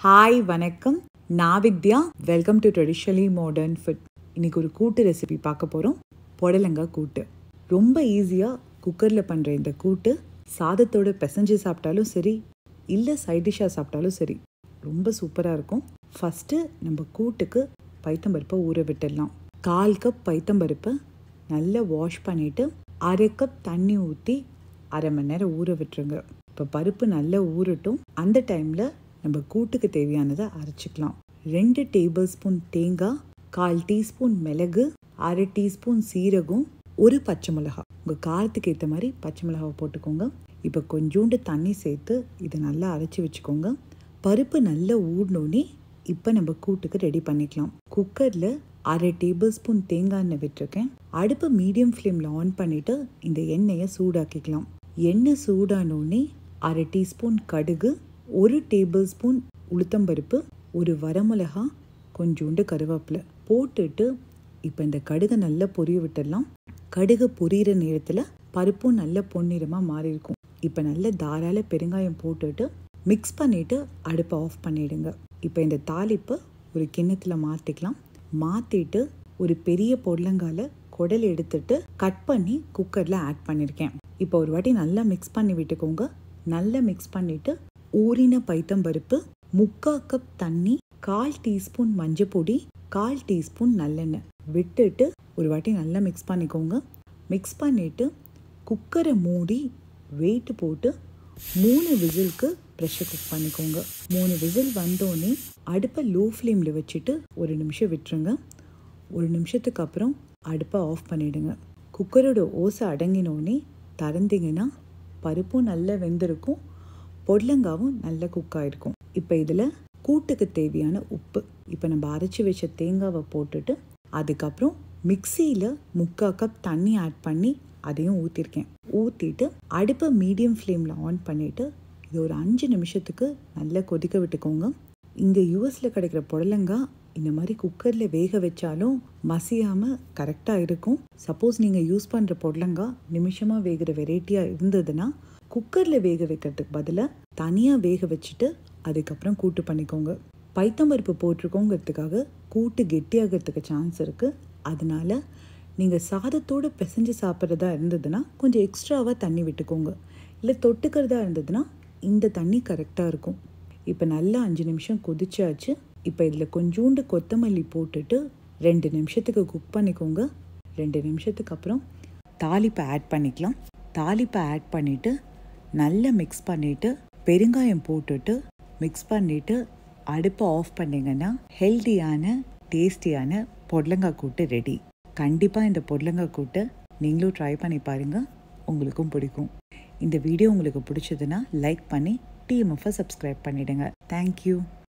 hi வணக்கம் நான் Vidya welcome to traditionally modern food இன்னைக்கு ஒரு கூட்டு ரெசிபி பார்க்க போகிறோம் புடலங்காய் கூட்டு ரொம்ப ஈஸியாக குக்கரில் பண்ணுற இந்த கூட்டு சாதத்தோட பிசைஞ்சு சாப்பிட்டாலும் சரி இல்லை சைட் டிஷ்ஷாக சாப்பிட்டாலும் சரி ரொம்ப சூப்பராக இருக்கும் ஃபஸ்ட்டு நம்ம கூட்டுக்கு பைத்தம்பருப்பை ஊற விட்டுடலாம் கால் கப் பைத்தம்பருப்பை நல்லா வாஷ் பண்ணிவிட்டு அரை கப் தண்ணி ஊற்றி அரை மணி நேரம் ஊற விட்டுருங்க இப்போ பருப்பு நல்லா ஊறட்டும் அந்த டைமில் நம்ம கூட்டுக்கு தேவையானதை அரைச்சிக்கலாம் ரெண்டு டேபிள் ஸ்பூன் தேங்காய் கால் டீஸ்பூன் மிளகு அரை டீஸ்பூன் சீரகம் ஒரு பச்சை மிளகாய் உங்கள் காரத்துக்கு ஏற்ற மாதிரி பச்சை மிளகாவை போட்டுக்கோங்க இப்போ கொஞ்சோண்டு தண்ணி சேர்த்து இதை நல்லா அரைச்சி வச்சுக்கோங்க பருப்பு நல்லா ஊடினோடனே இப்போ நம்ம கூட்டுக்கு ரெடி பண்ணிக்கலாம் குக்கரில் அரை டேபிள் ஸ்பூன் தேங்காய் எண்ணெய் விட்டுருக்கேன் அடுப்பை மீடியம் ஃப்ளேமில் ஆன் பண்ணிவிட்டு இந்த எண்ணெயை சூடாக்கிக்கலாம் எண்ணெய் சூடானோடனே அரை டீஸ்பூன் கடுகு ஒரு டேபிள் ஸ்பூன் உளுத்தம்பருப்பு ஒரு வரமிளகா கொஞ்சோண்டு கருவேப்பிலை போட்டுட்டு இப்போ இந்த கடுகை நல்லா பொரிய விட்டுடலாம் கடுகு பொரியிற நேரத்தில் பருப்பும் நல்ல பொன்னிறமாக மாறி இருக்கும் இப்போ நல்ல தாராள பெருங்காயம் போட்டுட்டு மிக்ஸ் பண்ணிவிட்டு அடுப்பை ஆஃப் பண்ணிடுங்க இப்போ இந்த தாளிப்பை ஒரு கிண்ணத்தில் மாற்றிக்கலாம் மாற்றிட்டு ஒரு பெரிய பொடலங்கால குடல் எடுத்துட்டு கட் பண்ணி குக்கரில் ஆட் பண்ணியிருக்கேன் இப்போ ஒரு வாட்டி நல்லா மிக்ஸ் பண்ணி விட்டுக்கோங்க நல்லா மிக்ஸ் பண்ணிவிட்டு ஊறின பைத்தம்பருப்பு முக்கா கப் தண்ணி கால் டீஸ்பூன் மஞ்சள் பொடி கால் டீஸ்பூன் நல்லெண்ணெய் விட்டுட்டு ஒரு வாட்டி நல்லா மிக்ஸ் பண்ணிக்கோங்க மிக்ஸ் பண்ணிவிட்டு குக்கரை மூடி வெயிட் போட்டு மூணு விசிலுக்கு ப்ரெஷர் குக் பண்ணிக்கோங்க மூணு விசில் வந்தோடனே அடுப்பை லோ ஃப்ளேமில் வச்சுட்டு ஒரு நிமிஷம் விட்டுருங்க ஒரு நிமிஷத்துக்கு அப்புறம் அடுப்பை ஆஃப் பண்ணிவிடுங்க குக்கரோட ஓசை அடங்கினோடனே திறந்தீங்கன்னா பருப்பும் நல்லா வெந்திருக்கும் பொடலங்காவும் நல்லா குக் ஆகிருக்கும் இப்போ இதில் கூட்டுக்கு தேவையான உப்பு இப்போ நம்ம அரைச்சி வச்ச தேங்காவை போட்டுட்டு அதுக்கப்புறம் மிக்சியில் முக்கா கப் தண்ணி ஆட் பண்ணி அதையும் ஊற்றிருக்கேன் ஊற்றிட்டு அடுப்பை மீடியம் ஃப்ளேமில் ஆன் பண்ணிவிட்டு இது ஒரு அஞ்சு நிமிஷத்துக்கு நல்லா கொதிக்க விட்டுக்கோங்க இங்கே யூஎஸில் கிடைக்கிற புடலங்காய் இந்த மாதிரி குக்கரில் வேக வச்சாலும் மசியாமல் கரெக்டாக இருக்கும் சப்போஸ் நீங்கள் யூஸ் பண்ணுற புடலங்காய் நிமிஷமாக வேகிற வெரைட்டியாக இருந்ததுன்னா குக்கரில் வேக வைக்கிறதுக்கு பதிலாக தனியாக வேக வச்சுட்டு அதுக்கப்புறம் கூட்டு பண்ணிக்கோங்க பைத்தம்பருப்பு போட்டிருக்கோங்கிறதுக்காக கூட்டு கெட்டியாகிறதுக்கு சான்ஸ் இருக்குது அதனால நீங்கள் சாதத்தோடு பிசைஞ்சு சாப்பிட்றதா இருந்ததுன்னா கொஞ்சம் எக்ஸ்ட்ராவாக தண்ணி விட்டுக்கோங்க இல்லை தொட்டுக்கிறதா இருந்ததுன்னா இந்த தண்ணி கரெக்டாக இருக்கும் இப்போ நல்லா அஞ்சு நிமிஷம் கொதிச்சாச்சு இப்போ இதில் கொஞ்சோண்டு கொத்தமல்லி போட்டுட்டு ரெண்டு நிமிஷத்துக்கு குக் பண்ணிக்கோங்க ரெண்டு நிமிஷத்துக்கு அப்புறம் தாளிப்பை ஆட் பண்ணிக்கலாம் தாளிப்பை ஆட் பண்ணிவிட்டு நல்லா மிக்ஸ் பண்ணிவிட்டு பெருங்காயம் போட்டுட்டு மிக்ஸ் பண்ணிவிட்டு அடுப்பை ஆஃப் பண்ணிங்கன்னா ஹெல்த்தியான டேஸ்டியான பொடலங்காய் கூட்டு ரெடி கண்டிப்பாக இந்த பொடலங்காய் கூட்டு நீங்களும் ட்ரை பண்ணி பாருங்கள் உங்களுக்கும் பிடிக்கும் இந்த வீடியோ உங்களுக்கு பிடிச்சதுன்னா லைக் பண்ணி டிஎம்எஃப்பை சப்ஸ்கிரைப் பண்ணிவிடுங்க தேங்க்யூ